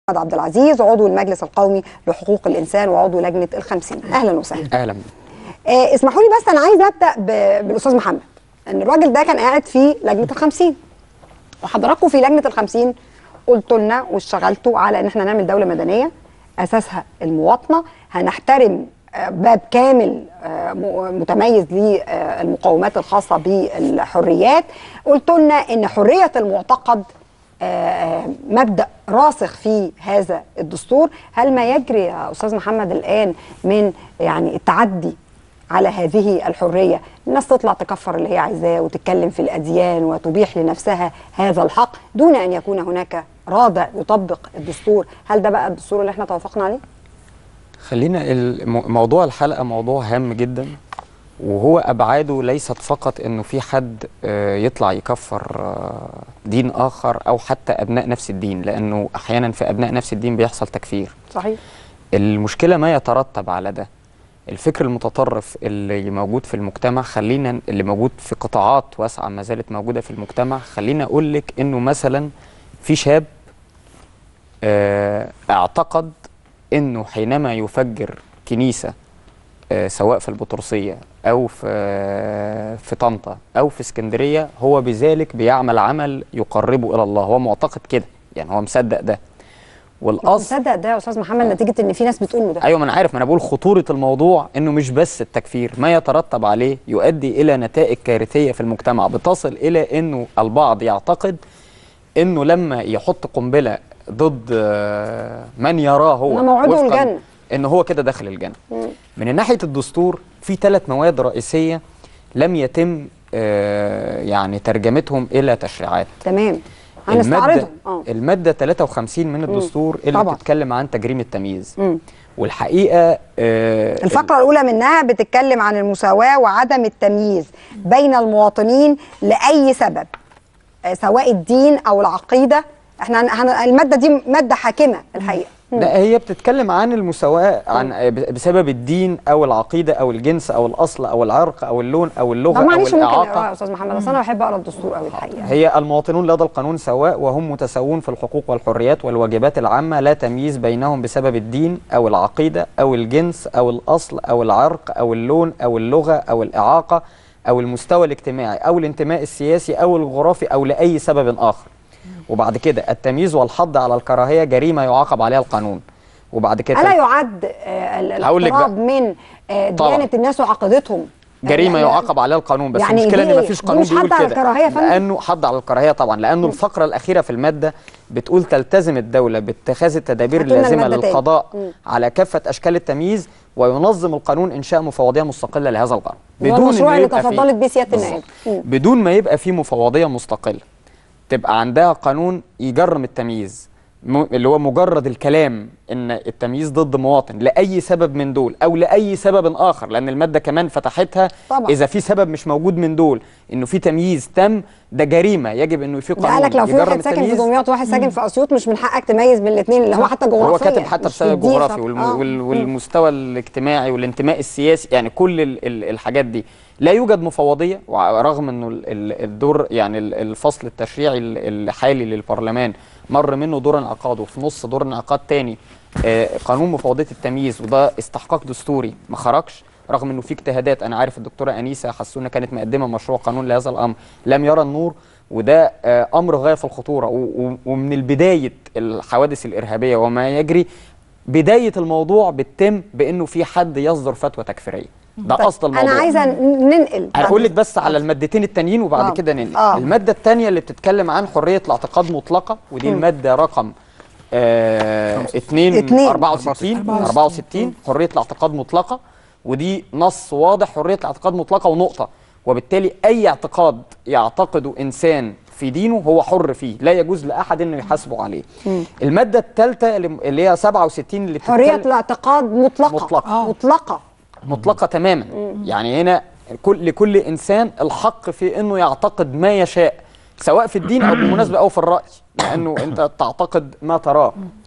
محمد عبد العزيز عضو المجلس القومي لحقوق الانسان وعضو لجنه الخمسين اهلا وسهلا اهلا آه اسمحوا لي بس انا عايزه ابدا ب- بالاستاذ محمد ان الراجل ده كان قاعد في لجنه الخمسين وحضراتكم في لجنه الخمسين قلتوا لنا واشتغلتوا على ان احنا نعمل دوله مدنيه اساسها المواطنه هنحترم آه، باب كامل آه، م- متميز للمقومات الخاصه بالحريات قلتوا لنا ان حريه المعتقد آه، مبدا راسخ في هذا الدستور هل ما يجري يا استاذ محمد الان من يعني التعدي على هذه الحريه الناس تطلع تكفر اللي هي عايزاه وتتكلم في الاديان وتبيح لنفسها هذا الحق دون ان يكون هناك رادع يطبق الدستور هل ده بقى الدستور اللي احنا توافقنا عليه خلينا الم- موضوع الحلقه موضوع هام جدا وهو ابعاده ليست فقط انه في حد آه، يطلع يكفر آه، دين اخر او حتى ابناء نفس الدين لانه احيانا في ابناء نفس الدين بيحصل تكفير صحيح المشكله ما يترتب على ده الفكر المتطرف اللي موجود في المجتمع خلينا اللي موجود في قطاعات واسعه ما زالت موجوده في المجتمع خلينا اقول لك انه مثلا في شاب آه، اعتقد انه حينما يفجر كنيسه آه، سواء في البطرسيه او في آه، في طنطا او في اسكندريه هو بذلك بيعمل عمل يقربه الى الله هو معتقد كده يعني هو مصدق ده والاصل تصدق ده يا استاذ محمد نتيجه ان في ناس بتقول له ده ايوه ما انا عارف ما انا بقول خطوره الموضوع انه مش بس التكفير ما يترتب عليه يؤدي الى نتائج كارثيه في المجتمع بتصل الى انه البعض يعتقد انه لما يحط قنبله ضد آه، من يراه هو إنه موعده وفقاً- الجنة. ان هو كده داخل الجنه من ناحيه الدستور في ثلاث مواد رئيسيه لم يتم آه، يعني ترجمتهم الى تشريعات تمام المادة, هنستعرضهم اه المادة 53 من الدستور اللي طبعاً. بتتكلم عن تجريم التمييز مم. والحقيقة آه الفقرة الأولى منها بتتكلم عن المساواة وعدم التمييز بين المواطنين لأي سبب آه، سواء الدين أو العقيدة احنا هن... هن... المادة دي مادة حاكمة الحقيقة مم. لا هي بتتكلم عن المساواة عن بسبب الدين أو العقيدة أو الجنس أو الأصل أو العرق أو اللون أو اللغة طب أو معلش ممكن نقراها يا الإعاقة أستاذ محمد أصل أنا بحب أقرأ الدستور قوي الحقيقة هي المواطنون لدى القانون سواء وهم متساوون في الحقوق والحريات والواجبات العامة لا تمييز بينهم بسبب الدين أو العقيدة أو الجنس أو الأصل أو العرق أو اللون أو اللغة أو الإعاقة أو المستوى الاجتماعي أو الانتماء السياسي أو الجغرافي أو لأي سبب آخر وبعد كده التمييز والحض على الكراهية جريمة يعاقب عليها القانون وبعد كده ألا يعد آه، ال- هقول لك الاقتراب من آه، طبعاً. ديانة الناس وعقيدتهم جريمه يعني- يعاقب عليها القانون بس يعني المشكله دي- ان مفيش دي قانون مش بيقول حد على كده الكراهية يا فندم؟ لانه حد على الكراهيه طبعا لانه الفقره الاخيره في الماده بتقول تلتزم الدوله باتخاذ التدابير هاتوا لنا اللازمه المادة تاني. للقضاء مم. على كافه اشكال التمييز وينظم القانون انشاء مفوضيه مستقله لهذا الغرض هو المشروع إنه اللي يبقى فيه- تفضلت بيه سيادة بالظبط. النائب مم. بدون ما يبقى في مفوضيه مستقله تبقى عندها قانون يجرم التمييز م- اللي هو مجرد الكلام ان التمييز ضد مواطن لاي سبب من دول او لاي سبب اخر لان الماده كمان فتحتها طبعا. اذا في سبب مش موجود من دول انه في تمييز تم ده جريمه يجب انه في ده قانون قالك لو في يجرم واحد ساكن في التمييز. دمياط وواحد ساكن في اسيوط مش من حقك تميز بين الاثنين اللي هو حتى جغرافيا هو كاتب حتى مش في بسبب الدين الجغرافي فقط. والم... آه. وال... مم. والمستوى الاجتماعي والانتماء السياسي يعني كل ال... ال... الحاجات دي لا يوجد مفوضيه رغم انه ال... ال- الدور يعني ال- الفصل التشريعي ال- الحالي للبرلمان مر منه دور انعقاد وفي نص دور انعقاد تاني آه، قانون مفوضيه التمييز وده استحقاق دستوري ما خرجش رغم انه في اجتهادات انا عارف الدكتوره انيسه حسونه كانت مقدمه مشروع قانون لهذا الامر لم يرى النور وده آه، امر غايه في الخطوره و- و- ومن البدايه الحوادث الارهابيه وما يجري بدايه الموضوع بتتم بانه في حد يصدر فتوى تكفيريه ده طيب، اصل الموضوع انا عايزه ننقل انا اقول لك بس على المادتين التانيين وبعد آه. كده ننقل آه. الماده الثانيه اللي بتتكلم عن حريه الاعتقاد مطلقه ودي الماده رقم آه 2 اتنين. 64 64 حريه الاعتقاد مطلقه ودي نص واضح حريه الاعتقاد مطلقه ونقطه وبالتالي اي اعتقاد يعتقده انسان في دينه هو حر فيه لا يجوز لاحد انه يحاسبه عليه الماده الثالثه اللي اللي هي 67 اللي حريه بتتكلم الاعتقاد مطلقه مطلقة. مطلقه مطلقه تماما يعني هنا كل لكل انسان الحق في انه يعتقد ما يشاء سواء في الدين او بالمناسبه او في الراي لانه انت تعتقد ما تراه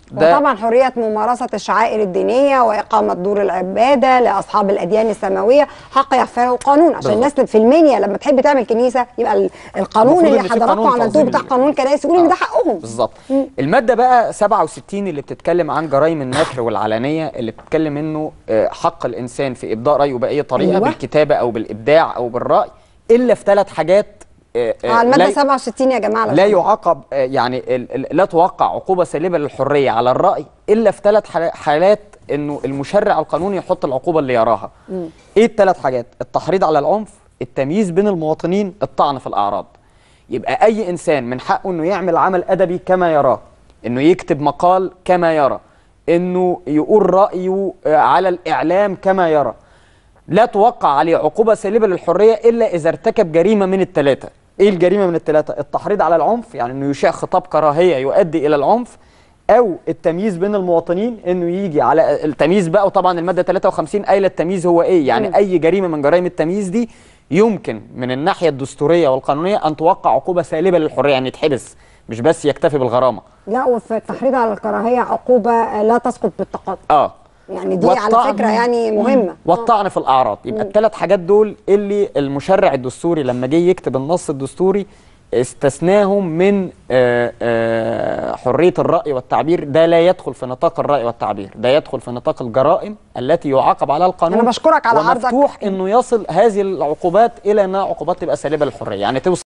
وطبعا حريه ممارسه الشعائر الدينيه واقامه دور العباده لاصحاب الاديان السماويه حق يحفظه القانون عشان الناس في المنيا لما تحب تعمل كنيسه يبقى ال- القانون المفروض اللي إن في حضراتكم قانون عملتوه تنظيم بتاع ليه. قانون كنائس يقول ان آه. ده حقهم بالظبط الماده بقى 67 اللي بتتكلم عن جرائم النثر والعلانيه اللي بتتكلم انه آه، حق الانسان في ابداء رايه باي طريقه أيوة. بالكتابه او بالابداع او بالراي الا في ثلاث حاجات آه، آه، اه الماده لا- 67 يا جماعه لو لا سمحتوا. يعاقب آه، يعني ال- ال- لا توقع عقوبه سالبه للحريه على الراي الا في ثلاث حالات انه المشرع القانوني يحط العقوبه اللي يراها ايه الثلاث حاجات التحريض على العنف التمييز بين المواطنين الطعن في الاعراض يبقى اي انسان من حقه انه يعمل عمل ادبي كما يراه انه يكتب مقال كما يرى انه يقول رايه آه، على الاعلام كما يرى لا توقع عليه عقوبة سالبة للحرية إلا إذا ارتكب جريمة من الثلاثة إيه الجريمة من الثلاثة؟ التحريض على العنف يعني إنه يشاع خطاب كراهية يؤدي إلى العنف أو التمييز بين المواطنين إنه يجي على التمييز بقى وطبعا المادة 53 قايلة التمييز هو إيه؟ يعني أي جريمة من جرائم التمييز دي يمكن من الناحية الدستورية والقانونية أن توقع عقوبة سالبة للحرية يعني يتحبس مش بس يكتفي بالغرامة لا وفي التحريض على الكراهيه عقوبه لا تسقط بالتقاضي آه يعني دي على والطعن- فكره يعني مهمه والطعن في الاعراض يبقى الثلاث حاجات دول اللي المشرع الدستوري لما جه يكتب النص الدستوري استثناهم من آه، آه، حريه الراي والتعبير ده لا يدخل في نطاق الراي والتعبير ده يدخل في نطاق الجرائم التي يعاقب عليها القانون أنا بشكرك على عرضك. ومفتوح انه يصل هذه العقوبات الى انها عقوبات تبقى سالبه للحريه يعني توصل